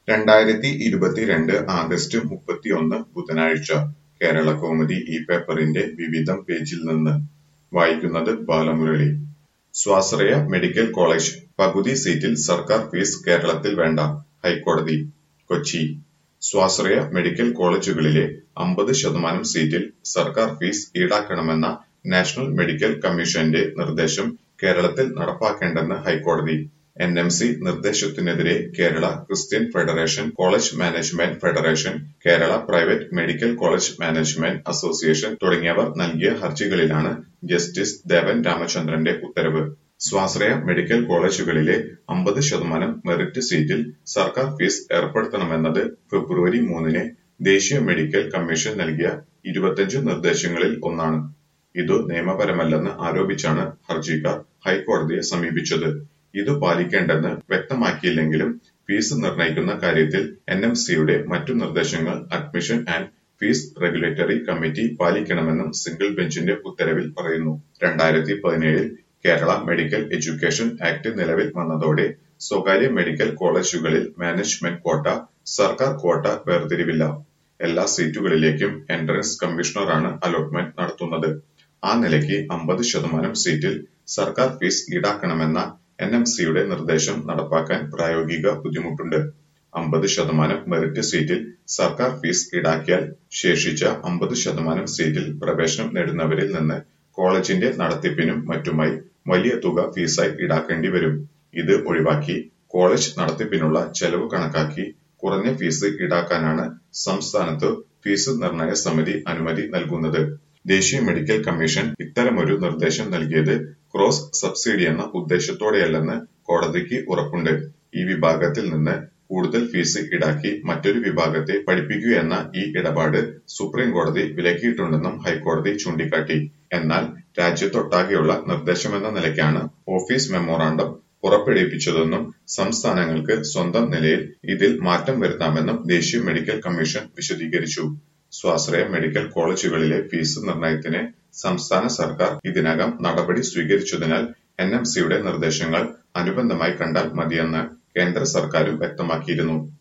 രണ്ടായിരത്തി ഇരുപത്തിരണ്ട് ആഗസ്റ്റ് മുപ്പത്തിയൊന്ന് ബുധനാഴ്ച കേരളകൗമുദി ഈ പേപ്പറിന്റെ വിവിധം പേജിൽ നിന്ന് വായിക്കുന്നത് ബാലമുരളി സ്വാശ്രയ മെഡിക്കൽ കോളേജ് പകുതി സീറ്റിൽ സർക്കാർ ഫീസ് കേരളത്തിൽ വേണ്ട ഹൈക്കോടതി കൊച്ചി സ്വാശ്രയ മെഡിക്കൽ കോളേജുകളിലെ അമ്പത് ശതമാനം സീറ്റിൽ സർക്കാർ ഫീസ് ഈടാക്കണമെന്ന നാഷണൽ മെഡിക്കൽ കമ്മീഷന്റെ നിർദ്ദേശം കേരളത്തിൽ നടപ്പാക്കേണ്ടെന്ന് ഹൈക്കോടതി എൻ എം സി നിർദ്ദേശത്തിനെതിരെ Kerala Christian federation college management federation Kerala private medical college management association തുടങ്ങിയവർ നൽകിയ ഹർജികളിലാണ് ജസ്റ്റിസ് ദേവൻ രാമചന്ദ്രന്റെ ഉത്തരവ് സ്വാശ്രയ മെഡിക്കൽ കോളേജുകളിലെ അമ്പത് ശതമാനം മെറിറ്റ് സീറ്റിൽ സർക്കാർ ഫീസ് ഏർപ്പെടുത്തണമെന്നത് ഫെബ്രുവരി മൂന്നിന് ദേശീയ മെഡിക്കൽ കമ്മീഷൻ നൽകിയ ഇരുപത്തിയഞ്ച് നിർദ്ദേശങ്ങളിൽ ഒന്നാണ് ഇത് നിയമപരമല്ലെന്ന് ആരോപിച്ചാണ് ഹർജിക്കാർ ഹൈക്കോടതിയെ സമീപിച്ചത് ഇത് പാലിക്കേണ്ടെന്ന് വ്യക്തമാക്കിയില്ലെങ്കിലും ഫീസ് നിർണയിക്കുന്ന കാര്യത്തിൽ എൻ എം സിയുടെ മറ്റു നിർദ്ദേശങ്ങൾ admission and fee regulatory committee പാലിക്കണമെന്നും സിംഗിൾ ബെഞ്ചിന്റെ ഉത്തരവിൽ പറയുന്നു രണ്ടായിരത്തി പതിനേഴിൽ കേരള മെഡിക്കൽ എഡ്യൂക്കേഷൻ ആക്ട് നിലവിൽ വന്നതോടെ സ്വകാര്യ മെഡിക്കൽ കോളേജുകളിൽ മാനേജ്മെന്റ് ക്വാട്ട സർക്കാർ ക്വാട്ട വേർതിരിവില്ല എല്ലാ സീറ്റുകളിലേക്കും എൻട്രൻസ് കമ്മീഷണറാണ് അലോട്ട്മെന്റ് നടത്തുന്നത് ആ നിലയ്ക്ക് അമ്പത് ശതമാനം സീറ്റിൽ സർക്കാർ ഫീസ് ഈടാക്കണമെന്ന എൻ എം സിയുടെ നിർദ്ദേശം നടപ്പാക്കാൻ പ്രായോഗിക ബുദ്ധിമുട്ടുണ്ട് അമ്പത് ശതമാനം മെറിറ്റ് സീറ്റിൽ സർക്കാർ ഫീസ് ഈടാക്കിയാൽ ശേഷിച്ച അമ്പത് ശതമാനം സീറ്റിൽ പ്രവേശനം നേടുന്നവരിൽ നിന്ന് കോളേജിന്റെ നടത്തിപ്പിനും മറ്റുമായി വലിയ തുക ഫീസായി ഈടാക്കേണ്ടി വരും ഇത് ഒഴിവാക്കി കോളേജ് നടത്തിപ്പിനുള്ള ചെലവ് കണക്കാക്കി കുറഞ്ഞ ഫീസ് ഈടാക്കാനാണ് സംസ്ഥാനത്ത് ഫീസ് നിർണയ സമിതി അനുമതി നൽകുന്നത് ദേശീയ മെഡിക്കൽ കമ്മീഷൻ ഇത്തരമൊരു നിർദ്ദേശം നൽകിയത് ക്രോസ് സബ്സിഡി എന്ന ഉദ്ദേശത്തോടെയല്ലെന്ന് കോടതിക്ക് ഉറപ്പുണ്ട് ഈ വിഭാഗത്തിൽ നിന്ന് കൂടുതൽ ഫീസ് ഈടാക്കി മറ്റൊരു വിഭാഗത്തെ പഠിപ്പിക്കുകയെന്ന ഈ ഇടപാട് സുപ്രീം കോടതി വിലക്കിയിട്ടുണ്ടെന്നും ഹൈക്കോടതി ചൂണ്ടിക്കാട്ടി എന്നാൽ രാജ്യത്തൊട്ടാകെയുള്ള നിർദ്ദേശമെന്ന നിലയ്ക്കാണ് ഓഫീസ് മെമ്മോറാണ്ടം പുറപ്പെടുവിപ്പിച്ചതെന്നും സംസ്ഥാനങ്ങൾക്ക് സ്വന്തം നിലയിൽ ഇതിൽ മാറ്റം വരുത്താമെന്നും ദേശീയ മെഡിക്കൽ കമ്മീഷൻ വിശദീകരിച്ചു സ്വാശ്രയ മെഡിക്കൽ കോളേജുകളിലെ ഫീസ് നിർണയത്തിന് സംസ്ഥാന സർക്കാർ ഇതിനകം നടപടി സ്വീകരിച്ചതിനാൽ എൻ എം സിയുടെ നിർദ്ദേശങ്ങൾ അനുബന്ധമായി കണ്ടാൽ മതിയെന്ന് കേന്ദ്ര സർക്കാരും വ്യക്തമാക്കിയിരുന്നു